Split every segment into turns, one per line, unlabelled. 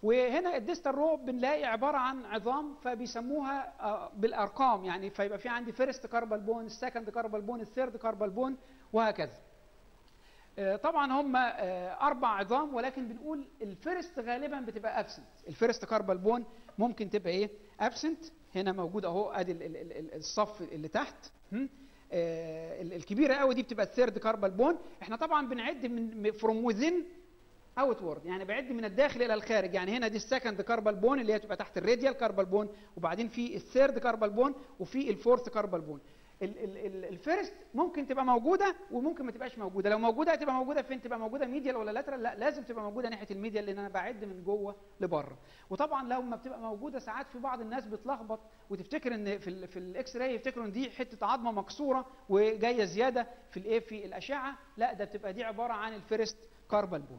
وهنا الديستال رو بنلاقي عباره عن عظام فبيسموها آه، بالارقام يعني فيبقى في عندي فيرست كاربال بون السكند كاربال بون الثيرد كاربال بون وهكذا آه، طبعا هم آه، اربع عظام ولكن بنقول الفيرست غالبا بتبقى ابسنت الفيرست كاربال بون ممكن تبقى ايه ابسنت هنا موجود اهو ادي ال- ال- ال- الصف اللي تحت هم؟ آه، ال- الكبيره قوي دي بتبقى الثيرد كاربال بون احنا طبعا بنعد من فروم وذين اوتورد يعني بعد من الداخل الى الخارج يعني هنا دي السكند كاربال بون اللي هي تبقى تحت الراديال كاربال بون وبعدين في الثيرد كاربال بون وفي الفورث كاربال بون الفيرست ممكن تبقى موجوده وممكن ما تبقاش موجوده لو موجوده هتبقى موجوده فين تبقى موجوده ميديال ولا لاترال لا لازم تبقى موجوده ناحيه الميديال لان انا بعد من جوه لبره وطبعا لو ما بتبقى موجوده ساعات في بعض الناس بتلخبط وتفتكر ان في ال في الاكس راي يفتكروا ان دي حته عظمه مكسوره وجايه زياده في الايه في الاشعه لا ده بتبقى دي عباره عن الفيرست كاربال بون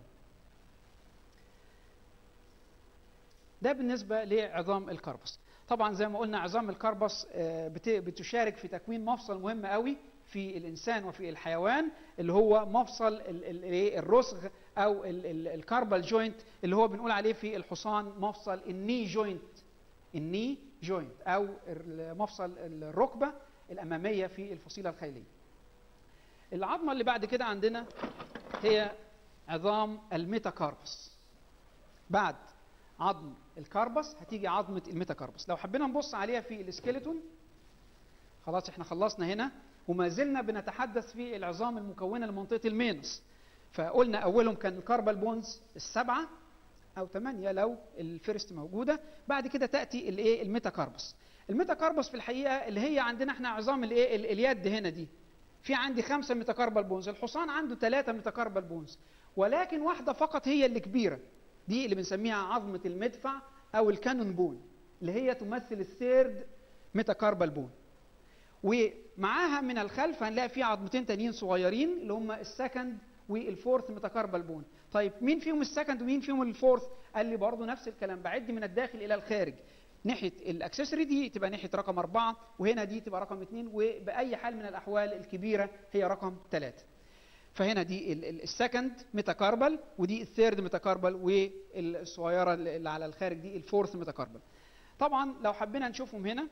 ده بالنسبة لعظام الكربس طبعا زي ما قلنا عظام الكربس آه، بت- بتشارك في تكوين مفصل مهم قوي في الإنسان وفي الحيوان اللي هو مفصل ال- ال- إيه؟ الرسغ أو ال- ال- الكاربال جوينت اللي هو بنقول عليه في الحصان مفصل الني جوينت الني جوينت أو ال- مفصل الركبة الأمامية في الفصيلة الخيلية العظمة اللي بعد كده عندنا هي عظام الميتاكاربس بعد عظم الكربس هتيجي عظمه الميتاكربس لو حبينا نبص عليها في السكيلتون خلاص احنا خلصنا هنا وما زلنا بنتحدث في العظام المكونه لمنطقه المينس فقلنا اولهم كان الكاربال بونز السبعه او ثمانيه لو الفيرست موجوده بعد كده تاتي الايه الميتاكربس الميتاكربس في الحقيقه اللي هي عندنا احنا عظام الايه ال- اليد هنا دي في عندي خمسه ميتاكاربال بونز الحصان عنده ثلاثه ميتاكاربال بونز ولكن واحده فقط هي اللي كبيره دي اللي بنسميها عظمه المدفع او الكانون بون اللي هي تمثل الثيرد ميتاكاربال بون ومعاها من الخلف هنلاقي في عظمتين تانيين صغيرين اللي هم السكند والفورث ميتاكاربال بون طيب مين فيهم السكند ومين فيهم الفورث قال لي برضه نفس الكلام بعد من الداخل الى الخارج ناحيه الاكسسوري دي تبقى ناحيه رقم أربعة وهنا دي تبقى رقم اثنين وبأي حال من الأحوال الكبيرة هي رقم ثلاثة فهنا دي ال- ال- السكند ميتاكاربال ودي الثيرد ميتاكاربال والصغيره اللي على الخارج دي الفورث ميتاكاربال طبعا لو حبينا نشوفهم هنا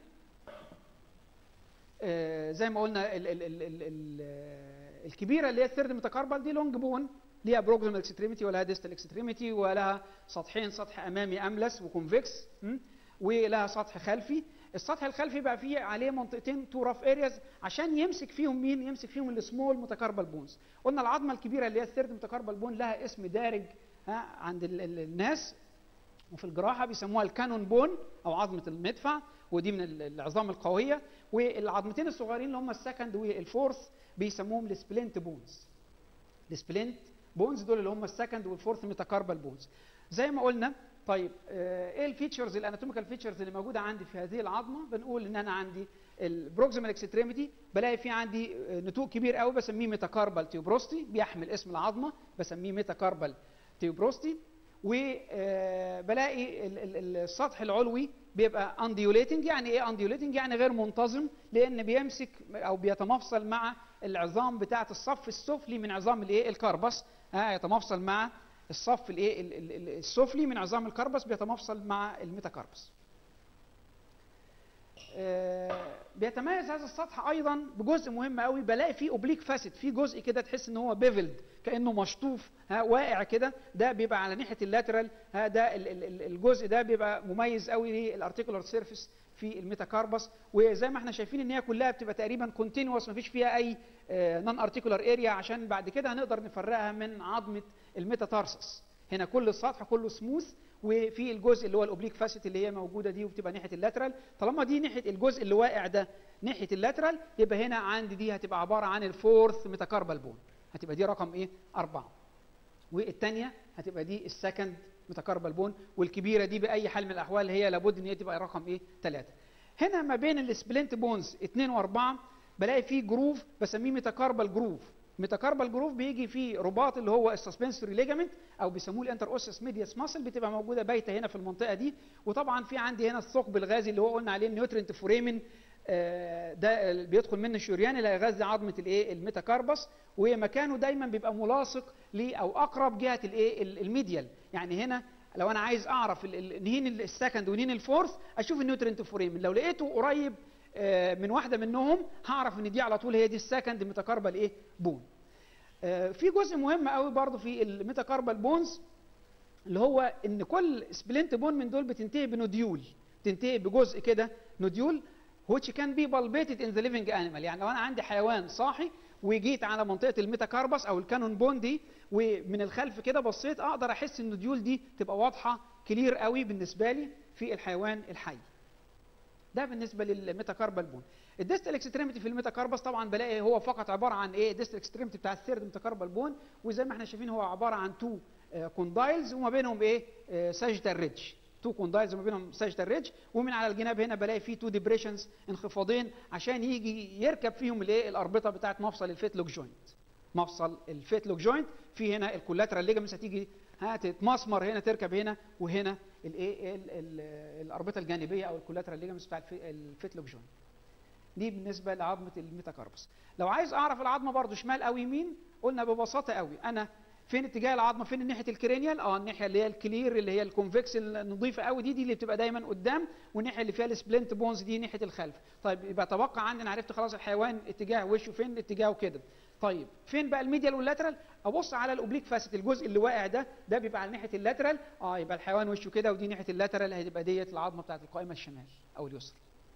آه، زي ما قلنا ال ال ال ال ال الكبيره اللي هي الثيرد ميتاكاربال دي لونج بون ليها بروكسيمال اكستريميتي ولها ديستال اكستريميتي ولها سطحين سطح امامي املس وكونفكس م? ولها سطح خلفي السطح الخلفي بقى فيه عليه منطقتين تو راف ارياز عشان يمسك فيهم مين يمسك فيهم السمول متكاربال بونز قلنا العظمه الكبيره اللي هي الثيرد متكاربال بون لها اسم دارج ها عند ال ال الناس وفي الجراحه بيسموها الكانون بون او عظمه المدفع ودي من ال- العظام القويه والعظمتين الصغيرين اللي هم السكند والفورث بيسموهم السبلنت بونز السبلنت بونز دول اللي هم السكند والفورث ميتاكاربال بونز زي ما قلنا طيب آه، ايه الفيتشرز الاناتوميكال فيتشرز اللي موجوده عندي في هذه العظمه بنقول ان انا عندي البروكسيمال اكستريميتي بلاقي في عندي آه، نتوء كبير قوي بسميه ميتاكاربال تيوبروستي بيحمل اسم العظمه بسميه ميتاكاربال تيوبروستي وبلاقي السطح العلوي بيبقى انديوليتنج يعني ايه انديوليتنج يعني غير منتظم لان بيمسك او بيتمفصل مع العظام بتاعه الصف السفلي من عظام الايه الكربس ها يتمفصل مع الصف الايه ال- ال- ال- السفلي من عظام الكربس بيتمفصل مع الميتاكربس آه، بيتميز هذا السطح ايضا بجزء مهم قوي بلاقي فيه اوبليك فاسد في جزء كده تحس ان هو بيفلد كانه مشطوف ها واقع كده ده بيبقى على ناحيه اللاترال ها ده ال- ال- ال- الجزء ده بيبقى مميز قوي للارتيكولار سيرفيس في الميتاكاربس وزي ما احنا شايفين ان هي كلها بتبقى تقريبا كونتينوس مفيش فيها اي نون ارتيكولار اريا عشان بعد كده هنقدر نفرقها من عظمه الميتاتارسس هنا كل السطح كله سموث وفي الجزء اللي هو الاوبليك فاسيت اللي هي موجوده دي وبتبقى ناحيه اللاترال طالما دي ناحيه الجزء اللي واقع ده ناحيه اللاترال يبقى هنا عندي دي هتبقى عباره عن الفورث ميتاكاربال بون هتبقى دي رقم ايه أربعة والثانيه هتبقى دي السكند ميتاكاربال بون والكبيره دي باي حال من الاحوال هي لابد ان هي تبقى رقم ايه ثلاثة هنا ما بين السبلنت بونز 2 و4 بلاقي فيه جروف بسميه ميتاكاربال جروف ميتاكاربال جروف بيجي فيه رباط اللي هو السسبنسوري ليجامنت او بيسموه الانتر اوسس ميدياس ماسل بتبقى موجوده بايته هنا في المنطقه دي وطبعا في عندي هنا الثقب الغازي اللي هو قلنا عليه النيوترينت فوريمن آه، ده اللي بيدخل منه الشريان اللي هيغذي عظمه الايه الميتاكاربس ومكانه دايما بيبقى ملاصق ل او اقرب جهه الايه ال- الميديال يعني هنا لو انا عايز اعرف ال- ال- نهين السكند ونهين الفورث اشوف النيوترينت فوريمن لو لقيته قريب آه، من واحده منهم هعرف ان دي على طول هي دي السكند ميتاكاربال ايه بون آه، في جزء مهم قوي برضو في الميتاكاربال بونز اللي هو ان كل سبلنت بون من دول بتنتهي بنوديول تنتهي بجزء كده نوديول which can be palpated in the living animal يعني لو انا عندي حيوان صاحي وجيت على منطقه الميتاكاربس او الكانون بون دي ومن الخلف كده بصيت اقدر احس ان النوديول دي تبقى واضحه كلير قوي بالنسبه لي في الحيوان الحي ده بالنسبه للميتاكاربال بون الديستال اكستريميتي في الميتاكاربس طبعا بلاقي هو فقط عباره عن ايه الديستال اكستريميتي بتاع الثيرد ميتاكاربال بون وزي ما احنا شايفين هو عباره عن تو كوندايلز وما بينهم ايه ساجيتال ريدج تو كوندايلز وما بينهم ساجيتال ريدج ومن على الجناب هنا بلاقي فيه تو ديبريشنز انخفاضين عشان يجي يركب فيهم الايه الاربطه بتاعت مفصل الفيتلوك جوينت مفصل الفيتلوك جوينت في هنا الكولاترال ليجمنتس هتيجي هتتمسمر هنا تركب هنا وهنا الايه ال- ال- الاربطه الجانبيه او الكولاترال ليجمنتس بتاع الفي- الفيتلوك جوينت دي بالنسبه لعظمه الميتاكاربس لو عايز اعرف العظمه برضو شمال او يمين قلنا ببساطه قوي انا فين اتجاه العظمه فين ناحيه الكرينيال اه الناحيه اللي هي الكلير اللي هي الكونفكس النظيفه قوي دي دي اللي بتبقى دايما قدام والناحيه اللي فيها السبلنت بونز دي ناحيه الخلف طيب يبقى توقع عندي انا عرفت خلاص الحيوان اتجاه وشه فين اتجاهه كده طيب فين بقى الميديال واللاترال ابص على الاوبليك فاسيت الجزء اللي واقع ده ده بيبقى على ناحيه اللاترال اه يبقى الحيوان وشه كده ودي ناحيه اللاترال هتبقى ديت العظمه بتاعت القائمه الشمال او اليسرى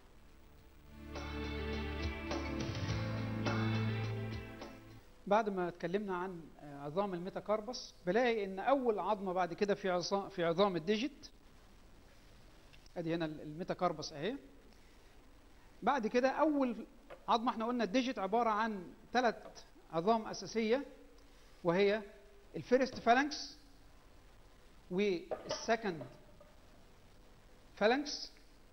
بعد ما اتكلمنا عن آه، عظام الميتاكاربس بلاقي ان اول عظمه بعد كده في عظام في عظام الديجيت ادي هنا ال- الميتاكاربس اهي بعد كده اول عظمه احنا قلنا الديجيت عباره عن ثلاث عظام اساسيه وهي الفيرست فالانكس والسكند فالانكس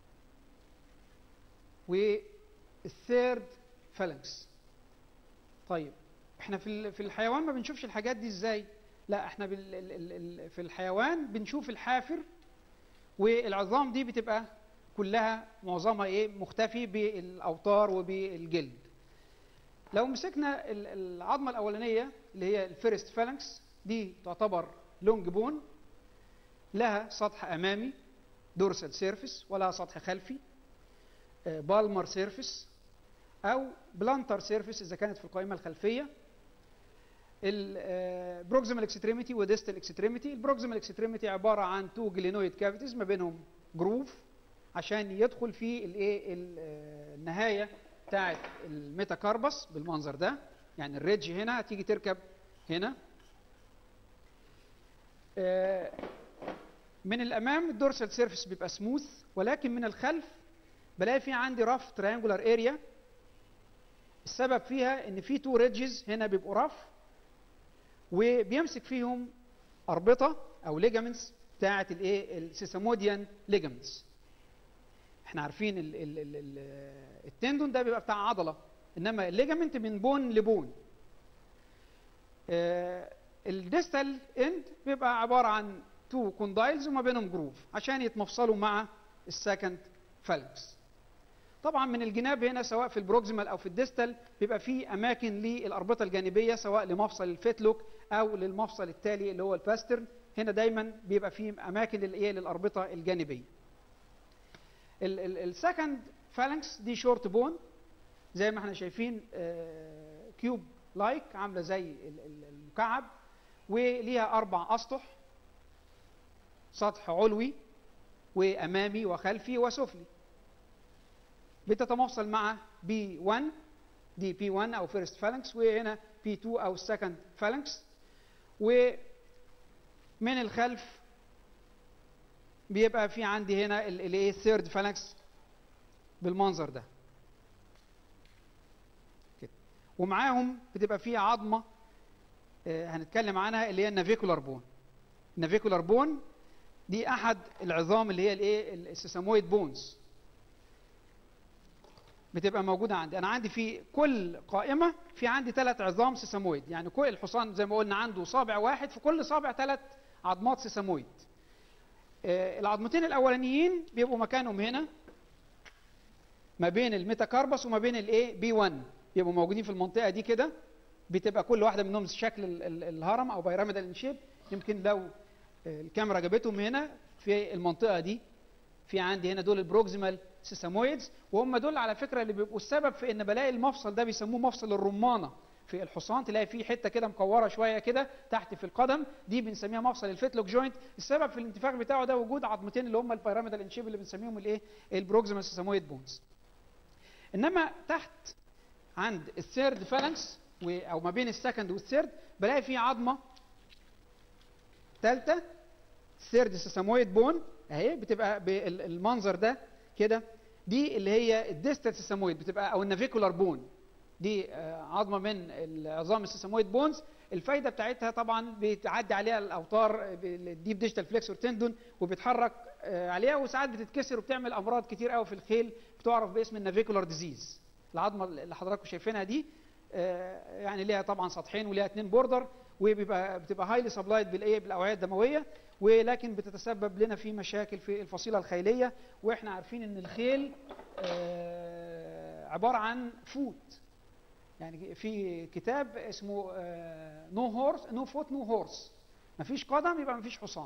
والثيرد فالانكس طيب احنا في ال- في الحيوان ما بنشوفش الحاجات دي ازاي لا احنا بال ال ال ال في الحيوان بنشوف الحافر والعظام دي بتبقى كلها معظمها ايه مختفي بالاوتار وبالجلد لو مسكنا ال- العظمه الاولانيه اللي هي الفيرست فالانكس دي تعتبر لونج بون لها سطح امامي دورسال سيرفيس ولها سطح خلفي بالمر سيرفيس او بلانتر سيرفيس اذا كانت في القائمه الخلفيه البروكسيمال اكستريميتي وديستال اكستريميتي البروكسيمال اكستريميتي عباره عن تو جلينويد كافيتيز ما بينهم جروف عشان يدخل في الايه ال- آه، النهايه بتاعه الميتاكاربس بالمنظر ده يعني الريدج هنا هتيجي تركب هنا آه، من الامام الدورسال سيرفيس بيبقى سموث ولكن من الخلف بلاقي في عندي رف تريانجولار اريا السبب فيها ان في تو ريدجز هنا بيبقوا رف وبيمسك فيهم اربطه او ليجامنتس بتاعه الايه السيساموديان ليجامنتس احنا عارفين ال ال ال ال التندون ده بيبقى بتاع عضله انما الليجامنت من بون لبون آه الديستال اند بيبقى عباره عن تو كوندايلز وما بينهم جروف عشان يتمفصلوا مع السكند فالكس طبعا من الجناب هنا سواء في البروكسيمال او في الديستال بيبقى في اماكن للاربطه الجانبيه سواء لمفصل الفيتلوك او للمفصل التالي اللي هو الباسترن هنا دايما بيبقى في اماكن للايه للاربطه الجانبيه السكند فالانكس دي شورت بون زي ما احنا شايفين آه، كيوب لايك عامله زي ال- ال- المكعب وليها اربع اسطح سطح علوي وامامي وخلفي وسفلي بتتمفصل مع بي 1 دي بي 1 او فيرست فالانكس وهنا بي 2 او سكند فالانكس ومن الخلف بيبقى في عندي هنا الايه ثيرد فالانكس بالمنظر ده كده ومعاهم بتبقى في عظمه آه، هنتكلم عنها اللي هي النافيكولار بون النافيكولار بون دي احد العظام اللي هي الايه السيسامويد بونز بتبقى موجوده عندي انا عندي في كل قائمه في عندي ثلاث عظام سيسامويد يعني كل الحصان زي ما قلنا عنده صابع واحد في كل صابع ثلاث عظمات سيسامويد آه، العظمتين الاولانيين بيبقوا مكانهم هنا ما بين الميتاكاربس وما بين الايه بي 1 بيبقوا موجودين في المنطقه دي كده بتبقى كل واحده منهم شكل ال- ال- الهرم او بيراميدال شيب يمكن لو الكاميرا جابتهم هنا في المنطقه دي في عندي هنا دول البروكسيمال سيسامويدز وهم دول على فكره اللي بيبقوا السبب في ان بلاقي المفصل ده بيسموه مفصل الرمانه في الحصان تلاقي فيه حته كده مكوره شويه كده تحت في القدم دي بنسميها مفصل الفيتلوك جوينت السبب في الانتفاخ بتاعه ده وجود عظمتين اللي هم البيراميدال انشيب اللي بنسميهم الايه البروكسيمال سيسامويد بونز انما تحت عند الثيرد فالانكس او ما بين السكند والثيرد بلاقي فيه عظمه ثالثه ثيرد سيسامويد بون اهي بتبقى بالمنظر ده كده دي اللي هي الديستال سيسامويد بتبقى او النافيكولار بون دي عظمه من العظام السيسامويد بونز الفايده بتاعتها طبعا بتعدي عليها الاوتار الديب ديجيتال فليكسور تندون وبتحرك عليها وساعات بتتكسر وبتعمل امراض كتير قوي في الخيل بتعرف باسم النافيكولار ديزيز العظمه اللي حضراتكم شايفينها دي يعني ليها طبعا سطحين وليها اثنين بوردر وبيبقى بتبقى هايلي سبلايد بالايه بالاوعيه الدمويه ولكن بتتسبب لنا في مشاكل في الفصيله الخيليه واحنا عارفين ان الخيل عباره عن فوت يعني في كتاب اسمه نو هورس نو فوت نو هورس مفيش قدم يبقى مفيش حصان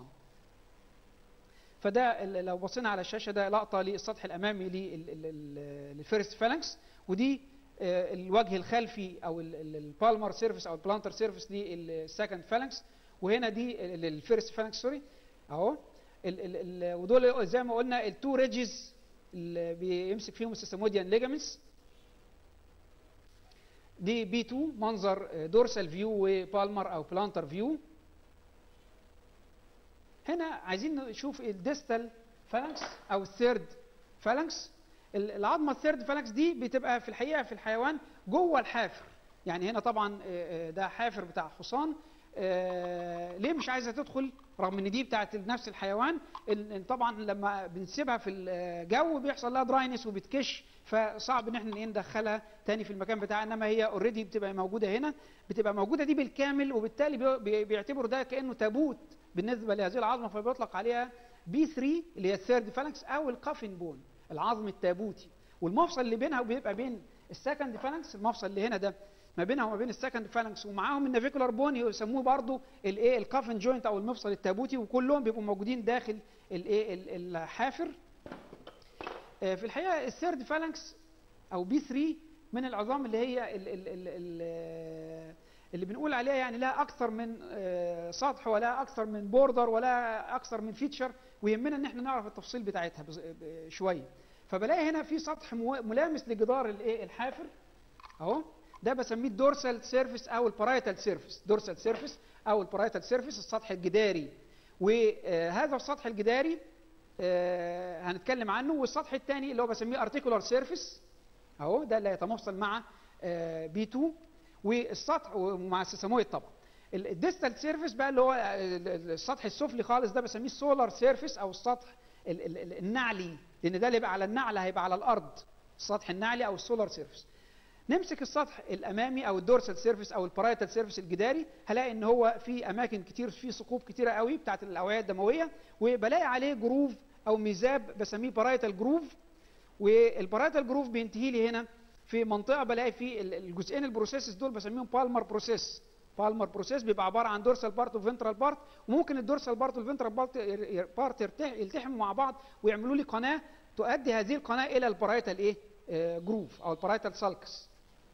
فده لو بصينا على الشاشه ده لقطه للسطح الامامي للفيرست فالانكس ودي الوجه الخلفي او البالمر سيرفيس او البلانتر سيرفيس للسكند فالانكس وهنا دي الفيرست فالانكس سوري اهو ودول زي ما قلنا التو ريدجز اللي بيمسك فيهم السيستموديان ليجامنتس دي بي 2 منظر دورسال فيو وبالمر او بلانتر فيو هنا عايزين نشوف الديستال فالانكس او الثيرد فالانكس العظمه الثيرد فالانكس دي بتبقى في الحقيقه في الحيوان جوه الحافر يعني هنا طبعا ده حافر بتاع حصان ليه مش عايزه تدخل رغم ان دي بتاعت نفس الحيوان طبعا لما بنسيبها في الجو بيحصل لها دراينس وبتكش فصعب ان احنا ندخلها تاني في المكان بتاعها انما هي اوريدي بتبقى موجوده هنا بتبقى موجوده دي بالكامل وبالتالي بيعتبروا ده كانه تابوت بالنسبه لهذه العظمه فبيطلق عليها بي 3 اللي هي الثيرد فالانكس او الكافن بون العظم التابوتي والمفصل اللي بينها وبيبقى بين السكند فالانكس المفصل اللي هنا ده ما بينها وما بين السكند فالانكس ومعاهم النافيكولار بون يسموه برضه الايه الكافن جوينت او المفصل التابوتي وكلهم بيبقوا موجودين داخل الايه الحافر في الحقيقه الثيرد فالانكس او بي 3 من العظام اللي هي ال ال ال ال اللي بنقول عليها يعني لا اكثر من سطح ولا اكثر من بوردر ولا اكثر من فيتشر ويهمنا ان احنا نعرف التفصيل بتاعتها شويه فبلاقي هنا في سطح ملامس لجدار الايه الحافر اهو ده بسميه الدورسال سيرفيس او البارايتال سيرفيس دورسال سيرفيس او البارايتال سيرفيس السطح الجداري وهذا السطح الجداري هنتكلم عنه والسطح الثاني اللي هو بسميه ارتيكولار سيرفيس اهو ده اللي يتمفصل مع بي 2 والسطح ومع السيسامويد طبعا الديستال سيرفيس بقى اللي هو السطح السفلي خالص ده بسميه السولار سيرفيس او السطح النعلي لان ده اللي يبقى على النعل هيبقى على الارض السطح النعلي او السولار سيرفيس نمسك السطح الامامي او الدورسال سيرفيس او البارايتال سيرفيس الجداري هلاقي ان هو في اماكن كتير في ثقوب كتيره قوي بتاعت الاوعيه الدمويه وبلاقي عليه جروف او ميزاب بسميه بارايتال جروف والبارايتال جروف بينتهي لي هنا في منطقه بلاقي في الجزئين البروسيسز دول بسميهم بالمر بروسيس بالمر بروسيس بيبقى عباره عن دورسال بارت وفنترال بارت وممكن الدورسال بارت والفنترال بارت بارت يلتحموا مع بعض ويعملوا لي قناه تؤدي هذه القناه الى البارايتال ايه جروف او البارايتال سالكس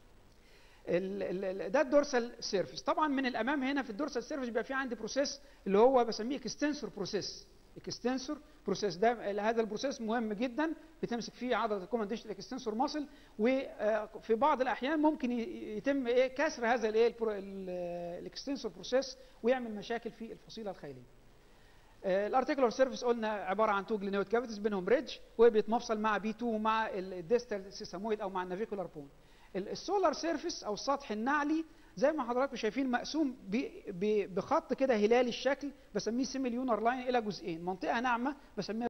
ده الدورسال سيرفيس طبعا من الامام هنا في الدورسال سيرفيس بيبقى في عندي بروسيس اللي هو بسميه اكستنسور بروسيس اكستنسور بروسيس ده هذا البروسيس مهم جدا بتمسك فيه عضله الكومانديشن اكستنسور ماسل وفي بعض الاحيان ممكن يتم ايه كسر هذا الايه الاكستنسور بروسيس ويعمل مشاكل في الفصيله الخيليه الارتيكولار سيرفيس قلنا عباره عن تو جلينويد كافيتيز بينهم ريدج وبيتمفصل مع بي 2 ومع الديستال سيسامويد او مع النافيكولار بون السولار سيرفيس او السطح النعلي زي ما حضراتكم شايفين مقسوم بخط كده هلالي الشكل بسميه سيميليونر لاين الى جزئين منطقه ناعمه بسميها